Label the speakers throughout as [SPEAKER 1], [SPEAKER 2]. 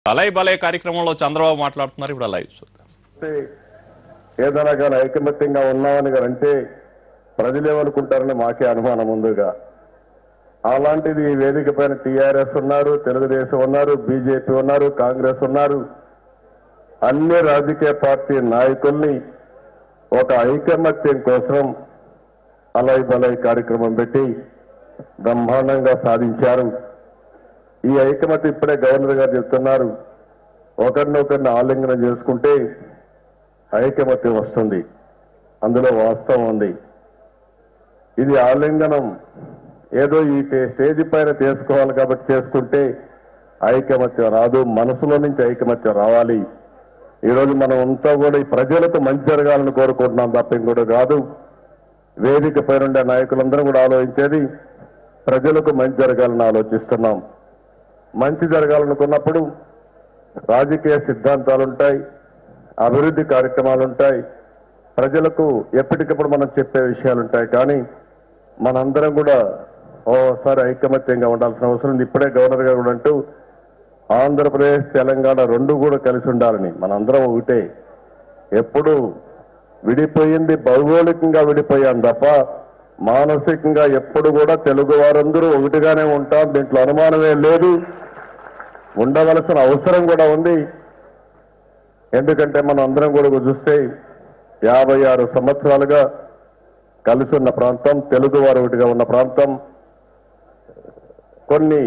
[SPEAKER 1] అలై బలై కార్యక్రమంలో చంద్రబాబు మాట్లాడుతున్నారు ఇప్పుడు లైవ్ చూద్దాం
[SPEAKER 2] అంటే ఏదైనా కానీ ఐకమత్యంగా ఉన్నామని కానీ అంటే ప్రజలు ఏమనుకుంటారని మాకే అనుమానం ముందుగా అలాంటిది ఈ వేదిక పైన టీఆర్ఎస్ ఉన్నారు తెలుగుదేశం ఉన్నారు బీజేపీ ఉన్నారు కాంగ్రెస్ ఉన్నారు అన్ని రాజకీయ పార్టీ నాయకుల్ని ఒక ఐకమత్యం కోసం అలై బలై కార్యక్రమం పెట్టి బ్రహ్మాండంగా సాధించారు ఈ ఐకమత్యం ఇప్పుడే గవర్నర్ గారు చెప్తున్నారు ఒకరినొకరిని ఆలింగనం చేసుకుంటే ఐకమత్యం వస్తుంది అందులో వాస్తవం ఉంది ఇది ఆలింగనం ఏదో ఈ టే- స్టేజ్ పైన చేసుకోవాలి కాబట్టి చేసుకుంటే ఐకమత్యం రాదు మనసులో నుంచి ఐకమత్యం రావాలి ఈరోజు మనం అంతా కూడా ఈ ప్రజలకు మంచి జరగాలని కోరుకుంటున్నాం తప్ప ఇంకోటి కాదు వేదిక పైన ఉండే నాయకులందరూ కూడా ఆలోచించేది ప్రజలకు మంచి జరగాలని ఆలోచిస్తున్నాం మంచి జరగాలనుకున్నప్పుడు రాజకీయ సిద్ధాంతాలు ఉంటాయి అభివృద్ధి కార్యక్రమాలు ఉంటాయి ప్రజలకు ఎప్పటికప్పుడు మనం చెప్పే విషయాలు ఉంటాయి కానీ మనందరం కూడా ఓసారి ఐకమత్యంగా ఉండాల్సిన అవసరం ఉంది ఇప్పుడే గవర్నర్ గారు కూడా అంటూ ఆంధ్రప్రదేశ్ తెలంగాణ రెండు కూడా కలిసి ఉండాలని మనందరం ఒకటే ఎప్పుడు విడిపోయింది భౌగోళికంగా విడిపోయాం తప్ప మానసికంగా ఎప్పుడు కూడా తెలుగు వారందరూ ఒకటిగానే ఉంటాం దీంట్లో అనుమానమే లేదు ఉండవలసిన అవసరం కూడా ఉంది ఎందుకంటే మనం అందరం కూడా చూస్తే యాభై ఆరు సంవత్సరాలుగా కలిసి ఉన్న ప్రాంతం తెలుగు వారు ఒకటిగా ఉన్న ప్రాంతం కొన్ని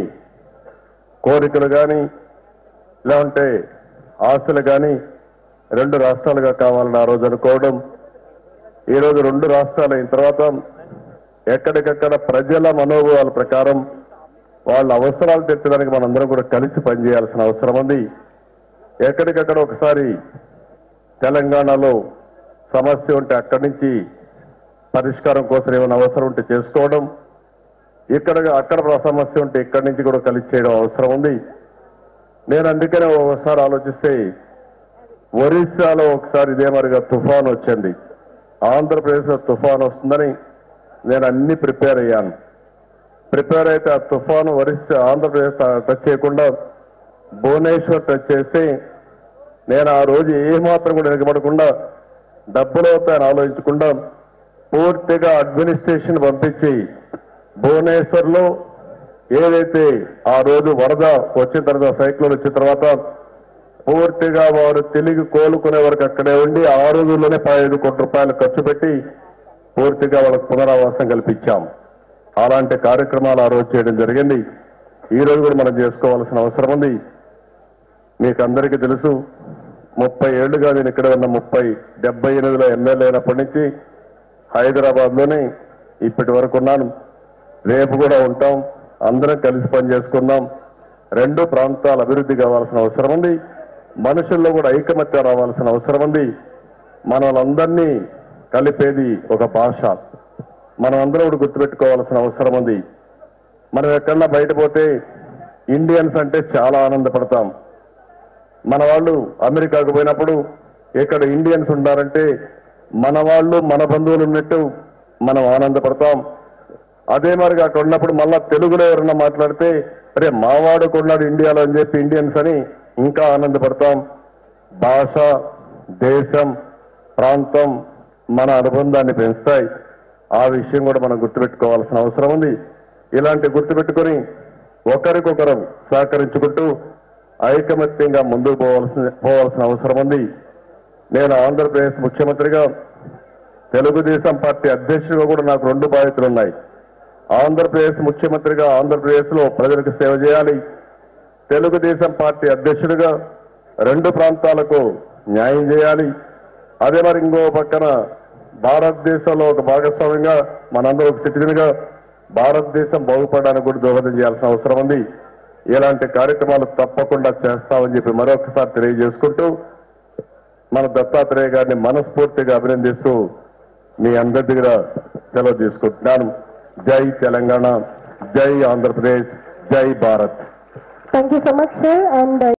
[SPEAKER 2] కోరికలు కానీ లేదంటే ఆశలు కానీ రెండు రాష్ట్రాలుగా కావాలని ఆ రోజు అనుకోవడం ఈ రోజు రెండు రాష్ట్రాలు అయిన తర్వాత ఎక్కడికక్కడ ప్రజల మనోభావాల ప్రకారం వాళ్ళ అవసరాలు తీర్చడానికి మనందరం కూడా కలిసి పనిచేయాల్సిన అవసరం ఉంది ఎక్కడికక్కడ ఒకసారి తెలంగాణలో సమస్య ఉంటే అక్కడి నుంచి పరిష్కారం కోసం ఏమైనా అవసరం ఉంటే చేసుకోవడం ఇక్కడ అక్కడ సమస్య ఉంటే ఇక్కడి నుంచి కూడా కలిసి చేయడం అవసరం ఉంది నేను అందుకనే ఒకసారి ఆలోచిస్తే ఒరిస్సాలో ఒకసారి ఇదే మరిగా తుఫాన్ వచ్చింది ఆంధ్రప్రదేశ్లో తుఫాన్ వస్తుందని నేను అన్ని ప్రిపేర్ అయ్యాను ప్రిపేర్ అయితే ఆ తుఫాను ఒరిస్సా ఆంధ్రప్రదేశ్ టచ్ చేయకుండా భువనేశ్వర్ టచ్ చేసి నేను ఆ రోజు ఏమాత్రం కూడా వెనకబడకుండా డబ్బులు అవుతాయని ఆలోచించకుండా పూర్తిగా అడ్మినిస్ట్రేషన్ పంపించి భువనేశ్వర్ లో ఏదైతే ఆ రోజు వరద వచ్చిన తర్వాత సైక్లోన్ వచ్చిన తర్వాత పూర్తిగా వారు తిరిగి కోలుకునే వరకు అక్కడే ఉండి ఆ రోజుల్లోనే పదహైదు కోట్ల రూపాయలు ఖర్చు పెట్టి పూర్తిగా వాళ్ళకు పునరావాసం కల్పించాం అలాంటి కార్యక్రమాలు ఆ రోజు చేయడం జరిగింది ఈ రోజు కూడా మనం చేసుకోవాల్సిన అవసరం ఉంది మీకు అందరికీ తెలుసు ముప్పై ఏళ్లుగా నేను ఇక్కడ ఉన్న ముప్పై డెబ్బై ఎనిమిదిలో ఎమ్మెల్యే అయినప్పటి నుంచి హైదరాబాద్ లోనే ఇప్పటి వరకు ఉన్నాను రేపు కూడా ఉంటాం అందరం కలిసి పని చేసుకుందాం రెండు ప్రాంతాల అభివృద్ధి కావాల్సిన అవసరం ఉంది మనుషుల్లో కూడా ఐకమత్యం రావాల్సిన అవసరం ఉంది మనలందరినీ కలిపేది ఒక భాష మనం అందరం కూడా గుర్తుపెట్టుకోవాల్సిన అవసరం ఉంది మనం ఎక్కడన్నా బయట పోతే ఇండియన్స్ అంటే చాలా ఆనందపడతాం మన వాళ్ళు అమెరికాకు పోయినప్పుడు ఇక్కడ ఇండియన్స్ ఉన్నారంటే మన వాళ్ళు మన బంధువులు ఉన్నట్టు మనం ఆనందపడతాం అదే మరిగా అక్కడ ఉన్నప్పుడు మళ్ళా తెలుగులో ఎవరన్నా మాట్లాడితే అరే మావాడు కొన్నాడు ఇండియాలో అని చెప్పి ఇండియన్స్ అని ఇంకా ఆనందపడతాం భాష దేశం ప్రాంతం మన అనుబంధాన్ని పెంచుతాయి ఆ విషయం కూడా మనం గుర్తుపెట్టుకోవాల్సిన అవసరం ఉంది ఇలాంటి గుర్తుపెట్టుకొని ఒకరికొకరం సహకరించుకుంటూ ఐకమత్యంగా ముందుకు పోవాల్సిన పోవాల్సిన అవసరం ఉంది నేను ఆంధ్రప్రదేశ్ ముఖ్యమంత్రిగా తెలుగుదేశం పార్టీ అధ్యక్షుడిగా కూడా నాకు రెండు బాధ్యతలు ఉన్నాయి ఆంధ్రప్రదేశ్ ముఖ్యమంత్రిగా ఆంధ్రప్రదేశ్ లో ప్రజలకు సేవ చేయాలి తెలుగుదేశం పార్టీ అధ్యక్షుడిగా రెండు ప్రాంతాలకు న్యాయం చేయాలి అదే మరి ఇంకో పక్కన భారతదేశంలో ఒక భాగస్వామ్యంగా మనందరూ ఒక సిటిజన్ గా భారతదేశం బాగుపడడానికి కూడా దోహదం చేయాల్సిన అవసరం ఉంది ఇలాంటి కార్యక్రమాలు తప్పకుండా చేస్తామని చెప్పి మరొకసారి తెలియజేసుకుంటూ మన దత్తాత్రేయ గారిని మనస్ఫూర్తిగా అభినందిస్తూ మీ అందరి దగ్గర సెలవు తీసుకుంటున్నాను జై తెలంగాణ జై ఆంధ్రప్రదేశ్ జై Bharat
[SPEAKER 3] Thank you so much, sir. And uh,